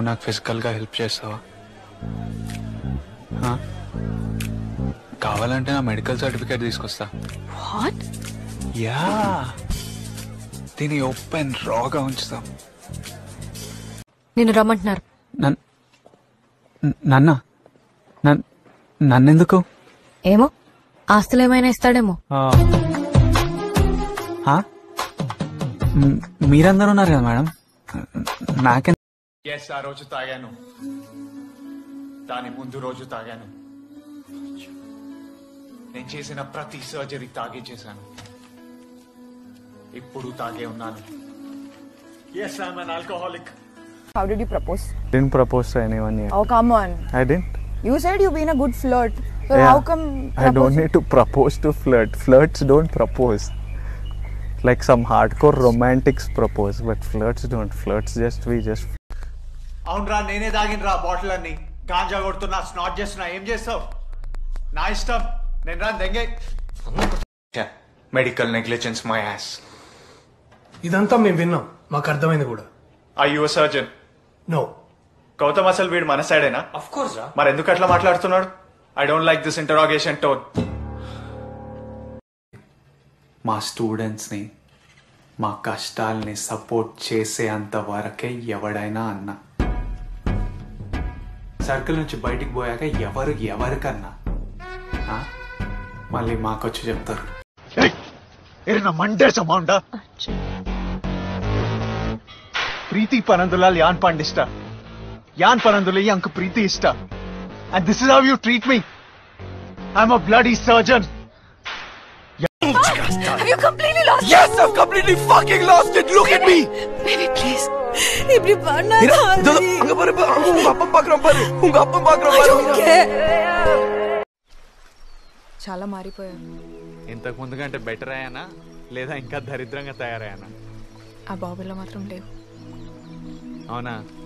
నువ్వు నాకు ఫిజికల్గా హెల్ప్ చేస్తావా ఆ? కావాలంటే నా మెడికల్ సర్టిఫికేట్ తీసుకొస్తా వాట్ యా దీని ఓపెన్ రాగా ఉంచుతాం నిన్ను రమ్మంటున్నారు నన్ నన్న నన్ నన్నెందుకు ఏమో ఆస్తులు ఏమైనా ఇస్తాడేమో ఆ. ఆ? మ్, మీరందరూ ఉన్నారు కదా మేడం నాకే ఎస్ ఆ రోజు తాగాను దాని ముందు రోజు తాగాను నేను చేసిన ప్రతి సర్జరీ తాగే చేశాను ఇప్పుడు తాగే ఉన్నాను yes I'm an alcoholic How did you propose? Didn't propose to anyone yet. Oh, come on. I didn't. You said you've been a good flirt. So Yeah. how come I don't need to propose to flirt. Flirts don't propose. Like some hardcore romantics propose, but flirts don't. Flirts just we just అవునరా నేనే తాగినరా bottle అన్ని గాంజా కొడుతున్నా snot చేస్తున్నా ఏం చేస్తావు నా ఇష్టం నేను రా దెంగే మెడికల్ నెగ్లిజెన్స్ మై యాస్ ఇదంతా మేము విన్నాం మాకు అర్థమైంది కూడా I you surgeon no Gautam అసలు వీడు మన సైడేనా అఫ్ కోర్స్ రా మరి ఎందుకు అట్లా మాట్లాడుతున్నాడు I don't like this interrogation tone మా స్టూడెంట్స్ని మా కష్టాల్ని సపోర్ట్ చేసే అంత వరకే ఎవడైనా అన్నా సర్కిల్ నుంచి బయటికి పోయాక ఎవరు ఎవరికన్నా ఆ? మళ్ళీ మాకొచ్చి చెప్తారు మండే సమాండా ಪ್ರೀತಿ ಪನಂದುಲಾಲ್ ಯಾನ್ ಪಾಂಡ್ ಇಷ್ಟ ಯಾನ್ ಪನಂದುಲಿ ಅಂಕ ಪ್ರೀತಿ ಇಷ್ಟ and this is how you treat me I am a bloody surgeon Have you completely lost Yes, I've completely fucking lost it. Look at me. Baby, please. இப்படி பண்ணாத இதோ, இதோ, அங்க பாரு பா- உங்க அப்பா பாக்குறான் பாரு உங்க அப்பா பாக்குறான் பாரு చాలా మారిపోయారు ఇంతకు ముందు కంటే బెటర్ అయ్యానా లేదా ఇంకా దరిద్రంగా తయారయ్యానా ఆ బాబులో మాత్రం లేవు అవునా